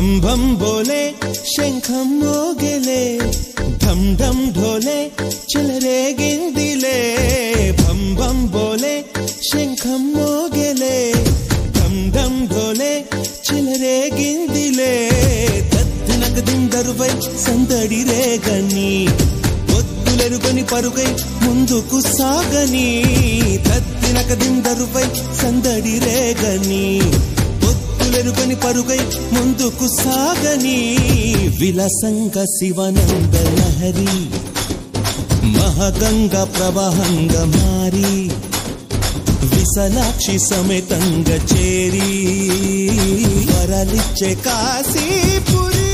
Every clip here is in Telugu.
భం భం బోలే శంఖం మోగెలే ఢం ఢం ఢోలే చెలరేగిందిలే భం భం బోలే శంఖం మోగెలే ఢం ఢం ఢోలే చెలరేగిందిలే తత్తినక దిందరువై సందడి రేగని ఒత్తులెరుగని పరుగై ముందుకు సాగని తత్తినక దిందరువై సందడి రేగని ఒత్తులెరుగని పరుగై ముందుకు సాగని విలసంగ శివనంద లహరి మహగంగ ప్రవాహంగ మారి విశలాక్షి సమేతంగ చేరి వరలిచ్చే కాశీపురి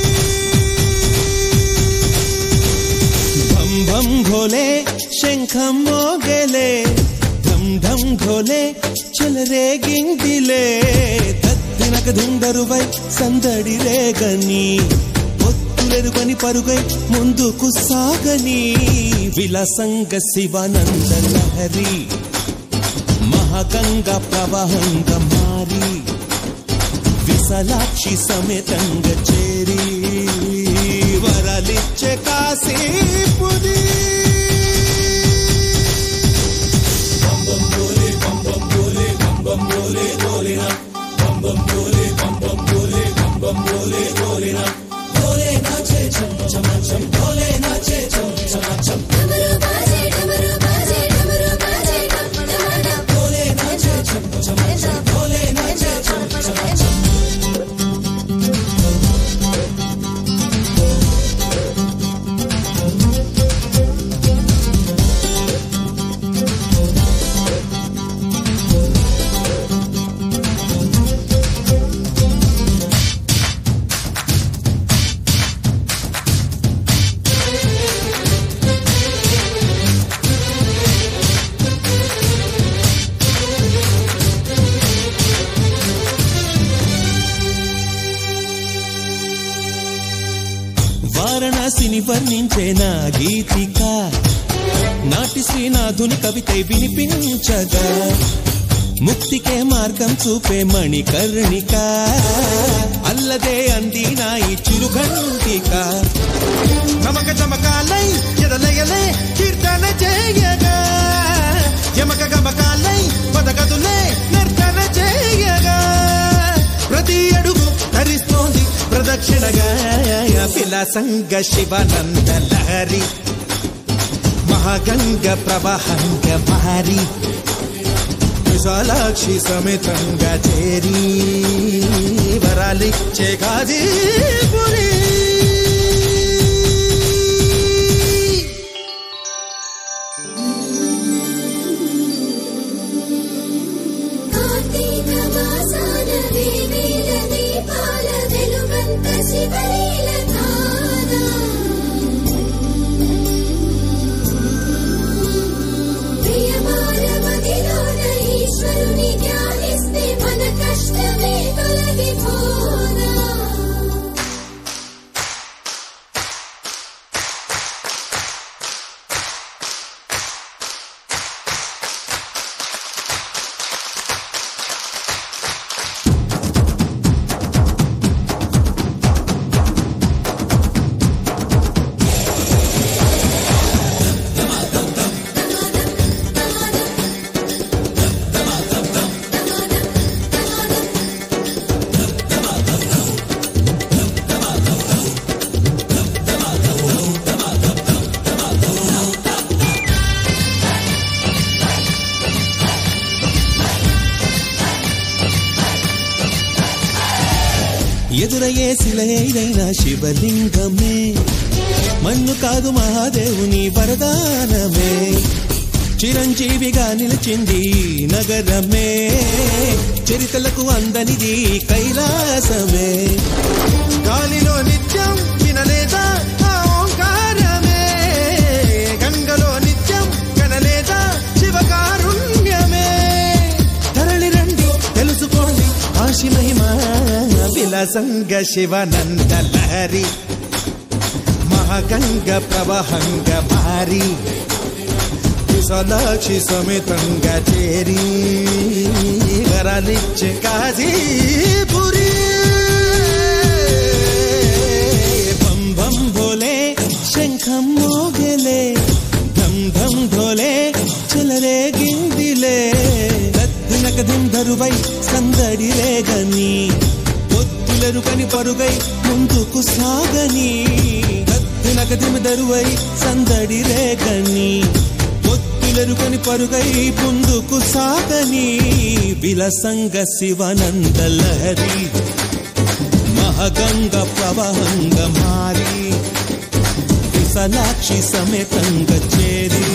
భం భం ఘోలే శంఖం మోగలే ఢం ఢం ఘోలే చెలరేగిందిలే తత్తినక దుండరువై సందడి రేగని ఒత్తులెరుగని పరుగై ముందుకు సాగని విలసంగ శివానంద లహరి మహగంగ ప్రవాహంగ మారి విశలాక్షి సమేతంగ చేరి వరలిచ్చే కాశీపురి डमरू बाजे डमरू बाजे डमरू बाजे डम डम डम भोले नाचे छम छम छम भोले नाचे छम छम छम వారణాసిని వర్ణించే నా గీతిక నాటి శ్రీనాథుని కవితై వినిపించగా ముక్తికే మార్గం చూపే మణికర్ణిక అల్లదే అంది నా ఈ చిరుఘంటిక నమక చమకాలై ఎదలయలే కీర్తన చేయగా యమక గమకాలై పదగదులే నర్తన చేయగా ప్రతి అడుగు ధరిస్తోంది ప్రదక్షిణగా విలాసంగ శివనంద లహరి మహాగంగ ప్రవాహంగ మారి విశాలాక్షి సమేతంగా చేరి వరాలిచ్చే గాజీపురి కార్తీక మాసాన వేవేల దీపాల వెలుగంత శివలీల ధారా ప్రియమార మదిలోన ఈశ్వరుని ధ్యానిస్తే మన కష్టమే తొలగిపోనా ఎదురయ్యే శిలైన శివలింగమే మన్ను కాదు మహాదేవుని వరదానమే చిరంజీవిగా నిలిచింది ఈ నగరమే చరితలకు అందనిది కైలాసమే గాలిలో నిత్యం వినలేదా ఆ ఓంకారమే గంగలో నిత్యం కనలేదా శివకారుణ్యమే తరలి రండి తెలుసుకోండి ఆశి మహిమ విలసంగ శివనంద లహరి మహాగంగ ప్రవహంగ మారి విశాలాక్షి సమేతంగా చేరి వరాలిచ్చే కాజీపురి ఒత్తిలెరుకని పరుగై ముందుకు సాగని కత్తినకదిమి దరువై సందడి రేగని ఒత్తిలెరుకని పరుగై ముందుకు సాగని విలసంగ శివనంద లహరి మహగంగ ప్రవహంగ మారి విశాలాక్షి సమేతంగ చేరి